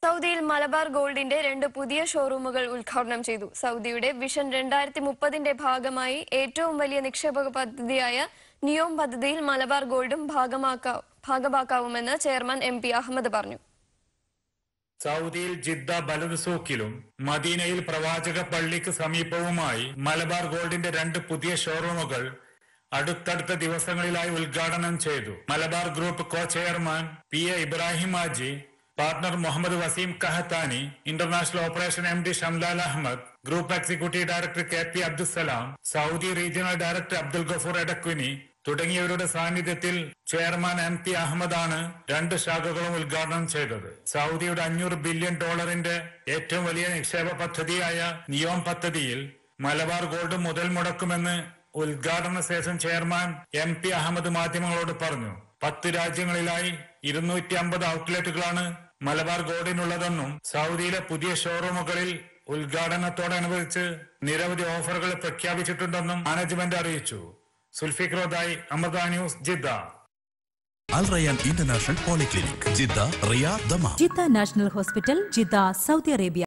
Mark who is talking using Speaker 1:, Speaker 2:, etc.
Speaker 1: സൗദിയിൽ മലബാർ ഗോൾഡിന്റെ രണ്ട് പുതിയ ഷോറൂമുകൾ ഉദ്ഘാടനം ചെയ്തു സൗദിയുടെ വിഷൻ രണ്ടായിരത്തി മുപ്പതിന്റെ ഭാഗമായി ഏറ്റവും വലിയ നിക്ഷേപക പദ്ധതിയായ നിയോം പദ്ധതിയിൽ മലബാർ ഗോൾഡും ഭാഗമാക്കാ ഭാഗമാക്കാവുമെന്ന് ചെയർമാൻ എം പി അഹമ്മദ് പറഞ്ഞു
Speaker 2: സൗദിയിൽ ജിദ്ദ ബലദ് സൂക്കിലും മദീനയിൽ പ്രവാചക പള്ളിക്ക് സമീപവുമായി മലബാർ ഗോൾഡിന്റെ രണ്ട് പുതിയ ഷോറൂമുകൾ അടുത്തടുത്ത ദിവസങ്ങളിലായി ഉദ്ഘാടനം ചെയ്തു Malabar group co chairman P A Ibrahim Haji partner Muhammad Waseem Kahtani international operation M D Shamlal Ahmed group executive director K P Abdussalam Saudi regional director Abdul Gafoor Edakkuni തുടങ്ങിയവരുടെ സാന്നിധ്യത്തിൽ ചെയർമാൻ എം പി അഹമ്മദാണ് രണ്ട് ശാഖകളും ഉദ്ഘാടനം ചെയ്തത് സൗദിയുടെ അഞ്ഞൂറ് ബില്യൺ ഡോളറിന്റെ ഏറ്റവും വലിയ നിക്ഷേപ പദ്ധതിയായ നിയോം പദ്ധതിയിൽ മലബാർ ഗോൾഡ് മുതൽ മുടക്കുമെന്ന് ഉദ്ഘാടന ശേഷം ചെയർമാൻ എം പി അഹമ്മദ് മാധ്യമങ്ങളോട് പറഞ്ഞു പത്ത് രാജ്യങ്ങളിലായി ഇരുന്നൂറ്റി അമ്പത് ഔട്ട്ലെറ്റുകളാണ് മലബാർ ഗോൾഡിനുള്ളതെന്നും സൗദിയിലെ പുതിയ ഷോറൂമുകളിൽ ഉദ്ഘാടനത്തോടനുബന്ധിച്ച് നിരവധി ഓഫറുകൾ പ്രഖ്യാപിച്ചിട്ടുണ്ടെന്നും മാനേജ്മെന്റ് അറിയിച്ചു സുൽഫിക്രോദായി Amrita news Jeddah
Speaker 3: Al Rayyan International Polyclinic, Jeddah, Riyadh, Dammam.
Speaker 4: Jeddah national hospital Jeddah Saudi Arabia